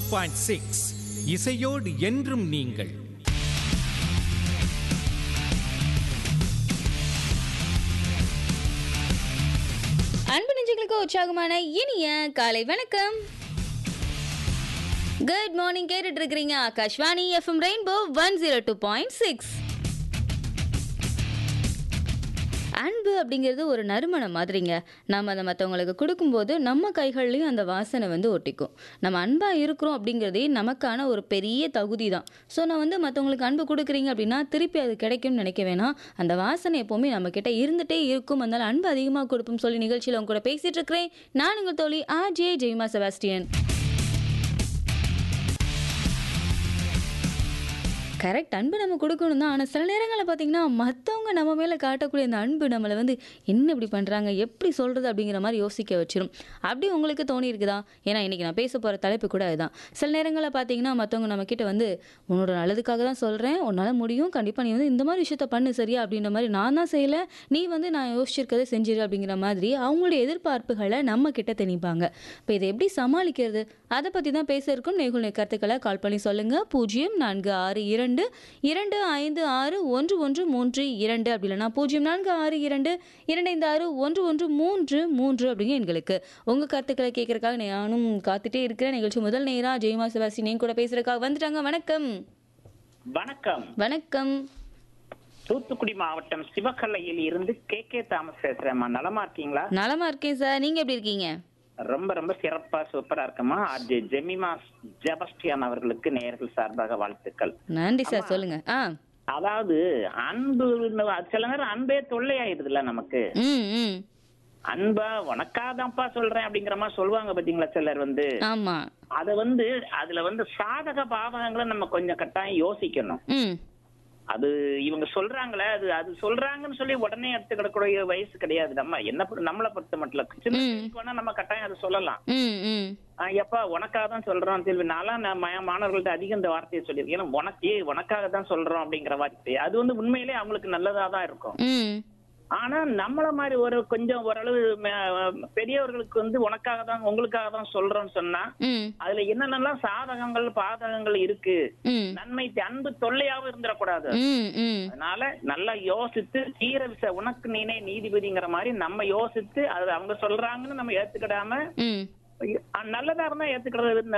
point six இசையோடு என்றும் நீங்கள் அன்பு நெஞ்சங்களுக்கு உற்சாகமான இனிய காலை வணக்கம் குட் மார்னிங் கேட்டுட்டு இருக்கிறீங்க Akashvani FM rainbow one zero two point six அன்பு அப்படிங்கிறது ஒரு நறுமணம் மாதிரிங்க நம்ம அதை மற்றவங்களுக்கு கொடுக்கும்போது நம்ம கைகள்லையும் அந்த வாசனை வந்து ஒட்டிக்கும் நம்ம அன்பாக இருக்கிறோம் அப்படிங்கிறதே நமக்கான ஒரு பெரிய தகுதி தான் ஸோ நான் வந்து மற்றவங்களுக்கு அன்பு கொடுக்குறீங்க அப்படின்னா திருப்பி அது கிடைக்கும்னு நினைக்க வேணாம் அந்த வாசனை எப்போவுமே நம்ம கிட்ட இருந்துகிட்டே இருக்கும் அதனால் அன்பு அதிகமாக கொடுப்போம் சொல்லி நிகழ்ச்சியில் உங்க கூட பேசிகிட்டு இருக்கிறேன் நான் உங்கள் தோழி ஆ ஜே ஜெய்மா செபாஸ்டியன் கரெக்ட் அன்பு நம்ம கொடுக்கணும் தான் ஆனால் சில நேரங்களில் பார்த்தீங்கன்னா மற்றவங்க நம்ம மேலே காட்டக்கூடிய அந்த அன்பு நம்மளை வந்து என்ன இப்படி பண்ணுறாங்க எப்படி சொல்கிறது அப்படிங்கிற மாதிரி யோசிக்க வச்சிரும் அப்படி உங்களுக்கு தோணி இருக்குதா ஏன்னா இன்றைக்கி நான் பேச போகிற தலைப்பு கூட அதுதான் சில நேரங்களில் பார்த்தீங்கன்னா மற்றவங்க நம்மக்கிட்ட வந்து உன்னோட நல்லதுக்காக தான் சொல்கிறேன் உன்னால் முடியும் கண்டிப்பாக நீ வந்து இந்த மாதிரி விஷயத்த பண்ணு சரியா அப்படின்ற மாதிரி நான் தான் செய்யலை நீ வந்து நான் யோசிச்சிருக்கதை செஞ்சிரு அப்படிங்கிற மாதிரி அவங்களுடைய எதிர்பார்ப்புகளை நம்ம கிட்ட திணிப்பாங்க இப்போ இதை எப்படி சமாளிக்கிறது அதை பற்றி தான் பேச இருக்கும் நேகுல் கருத்துக்களை கால் பண்ணி சொல்லுங்கள் பூஜ்ஜியம் நான்கு ஆறு இரண்டு இரண்டு ஐந்து ஆறு ஒன்று ஒன்று மூன்று இரண்டு அப்படி இல்லைனா பூஜ்ஜியம் நான்கு ஆறு இரண்டு இரண்டு ஐந்து ஆறு ஒன்று ஒன்று மூன்று மூன்று அப்படிங்க எங்களுக்கு உங்கள் கருத்துக்களை கேட்கறதுக்காக நானும் காத்துட்டே இருக்கிறேன் நிகழ்ச்சி முதல் நேரா ஜெயமா சிவாசி நீங்க கூட பேசுறதுக்காக வந்துட்டாங்க வணக்கம் வணக்கம் வணக்கம் தூத்துக்குடி மாவட்டம் சிவகல்லையில் இருந்து கே கே தாமஸ் பேசுறேம்மா நலமா இருக்கீங்களா நலமா இருக்கேன் சார் நீங்க எப்படி இருக்கீங்க ரொம்ப ரொம்ப சிறப்பா சூப்பரா இருக்கம்மா அது ஜெமிமா ஜெபஸ்டியான் அவர்களுக்கு நேயர்கள் சார்பாக வாழ்த்துக்கள் நன்றி சார் சொல்லுங்க ஆ அதாவது அன்பு சில நேரம் அன்பே தொல்லையாயிருதுல நமக்கு ம் ம் அன்பா உனக்காதான்ப்பா சொல்றேன் அப்படிங்கிற மாதிரி சொல்லுவாங்க பாத்தீங்களா சிலர் வந்து ஆமா அத வந்து அதுல வந்து சாதக பாதகங்களை நம்ம கொஞ்சம் கட்டாயம் யோசிக்கணும் ம் அது இவங்க சொல்றாங்களே அது அது சொல்றாங்கன்னு சொல்லி உடனே எடுத்துக்கிடக்கூடிய வயசு கிடையாது நம்ம என்ன பொறு- நம்மளை பொறுத்த மட்டும் சின்ன வயசுக்கு வேணா நம்ம கட்டாயம் அதை சொல்லலாம் ம் ம் ஆஹ் எப்பா உனக்காக தான் சொல்றோம் செல்வி நான்லாம் நான் ம- மாணவர்கள்ட்ட அதிகம் இந்த வார்த்தையை சொல்லியிருக்கேன் ஏன்னா உனக்கு உனக்காக தான் சொல்றோம் அப்படிங்கிற வார்த்தை அது வந்து உண்மையிலே அவங்களுக்கு நல்லதா தான் இருக்கும் ம் ஆனா நம்மள மாதிரி ஒரு கொஞ்சம் ஓரளவு ம- பெரியவர்களுக்கு வந்து உனக்காக தான் உங்களுக்காக தான் சொல்றோம்னு சொன்னா ம் அதுல என்னென்னலாம் சாதகங்கள் பாதகங்கள் இருக்கு ம் நன்மை அன்பு தொல்லையாவும் இருந்துடக்கூடாது ம் ம் அதனால நல்லா யோசித்து தீர விச உனக்கு நீனே நீதிபதிங்கிற மாதிரி நம்ம யோசித்து அது அவங்க சொல்றாங்கன்னு நம்ம ஏத்துக்கிடாம ம் நல்லதா இருந்தா ஏத்துக்கிறது